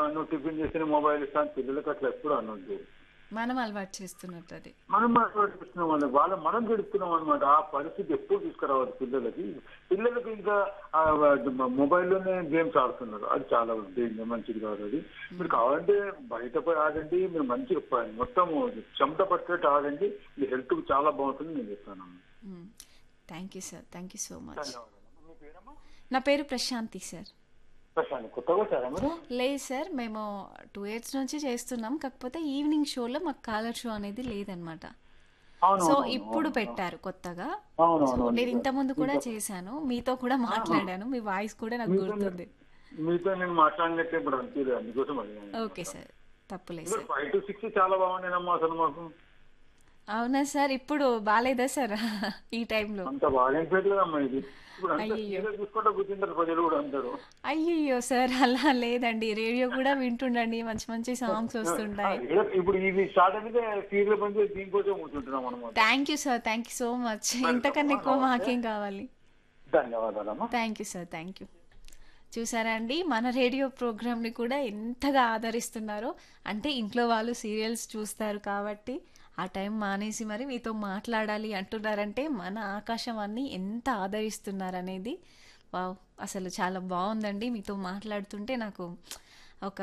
నువ్వు టిఫిన్ చేసిన మొబైల్ ఇస్తాను పిల్లలకి అట్లా ఎప్పుడు అనొద్దు మనం అలవాటు చేస్తున్నట్టు అది మనం మాట్లాడుతున్నాం వాళ్ళ వాళ్ళ మనం గడుపుతున్నాం అనమాట ఆ పరిస్థితి ఎప్పుడు తీసుకురావద్దు పిల్లలకి పిల్లలకి ఇంకా ఆ మొబైల్లోనే గేమ్స్ ఆడుతున్నారు అది చాలా డేంజర్ మంచిది కాదు అది మీరు కావాలంటే బయట పోయి ఆడండి మీరు మంచిగా ప- మొత్తం చెమట పట్టేట్టు ఆడండి మీ హెల్త్ చాలా బాగుంటుంది నేను చెప్తాను thank you sir thank you so much ధన్యవాదాలు మీ పేరమ్మా నా పేరు ప్రశాంతి సార్ ప్రశాంత్ కొత్తగా వచ్చారా మీరు లేదు సార్ మేము టూ ఇయర్స్ నుంచి చేస్తున్నాం కాకపోతే ఈవినింగ్ షోలో మాకు కాలర్ షో అనేది లేదనమాట అవును సో అవును, ఇప్పుడు అవును. పెట్టారు కొత్తగా అవును సో అవును నేను ఇంత ముందు కూడా చేశాను మీతో కూడా మాట్లాడాను మీ వాయిస్ కూడా నాకు గుర్తుంది మీతో నేను మాట్లాడినట్టే ఇప్పుడు అనిపించలేదు అందుకోసం అడిగాను ఓకే సార్ తప్పులేదు ఇప్పుడు సార్ ఫైవ్ టు సిక్స్ చాలా బాగుండేనమ్మా అసలు మాకు అవునా సార్ ఇప్పుడు బాగాలేదా సార్ ఈ టైంలో అంత బాగా అనిపించలేదమ్మా ఇది ఇప్పుడు అంతా అయ్యయ్యో. సీరియల్ చూసుకుంటూ కూర్చుంటారు ప్రజలు కూడా అందరూ అయ్యయ్యో సార్ అలా లేదండి రేడియో కూడా వింటుండండి మంచి మంచి సాంగ్స్ వస్తుంటాయి ఆ, ఇప్పుడు ఇవి స్టార్ట్ అయితే సీరియల్ పని చేసి దీనికోసం కూర్చుంటున్నాం అనమాట thank you sir thank you so much ఇంతకన్నా ఎక్కువ మాకేం కావాలి ధన్యవాదాలమ్మా thank you sir thank you చూసారా అండి మన రేడియో ప్రోగ్రామ్ని కూడా ఎంతగా ఆదరిస్తున్నారో అంటే ఇంట్లో వాళ్ళు సీరియల్స్ చూస్తారు కాబట్టి ఆ టైం మానేసి మరి మీతో మాట్లాడాలి అంటున్నారంటే మన ఆకాశవాణి ఎంత ఆదరిస్తున్నారనేది వావ్ అసలు చాలా బాగుందండి మీతో మాట్లాడుతుంటే నాకు ఒక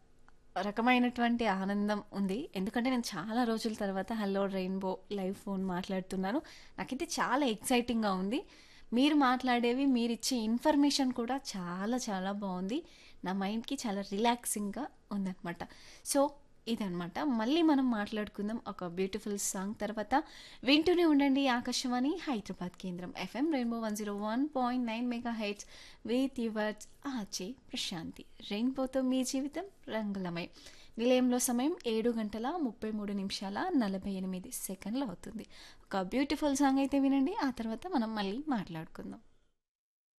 రకమైనటువంటి ఆనందం ఉంది ఎందుకంటే నేను చాలా రోజుల తర్వాత హలో రెయిన్బో లైవ్ ఫోన్ మాట్లాడుతున్నాను నాకైతే చాలా ఎక్సైటింగ్గా ఉంది మీరు మాట్లాడేవి మీరు ఇచ్చే ఇన్ఫర్మేషన్ కూడా చాలా చాలా బాగుంది నా మైండ్కి చాలా రిలాక్సింగ్గా ఉందన్నమాట సో ఇదనమాట మళ్ళీ మనం మాట్లాడుకుందాం ఒక బ్యూటిఫుల్ సాంగ్ తర్వాత వింటూనే ఉండండి ఆకాశవాణి హైదరాబాద్ కేంద్రం FM rainbow one zero one point nine mega heights with yours ఆచే ప్రశాంతి రెయిన్బోతో మీ జీవితం రంగులమయం నిలయంలో సమయం ఏడు గంటల ముప్పై మూడు నిమిషాల నలభై ఎనిమిది సెకండ్లు అవుతుంది ఒక బ్యూటిఫుల్ సాంగ్ అయితే వినండి ఆ తర్వాత మనం మళ్ళీ మాట్లాడుకుందాం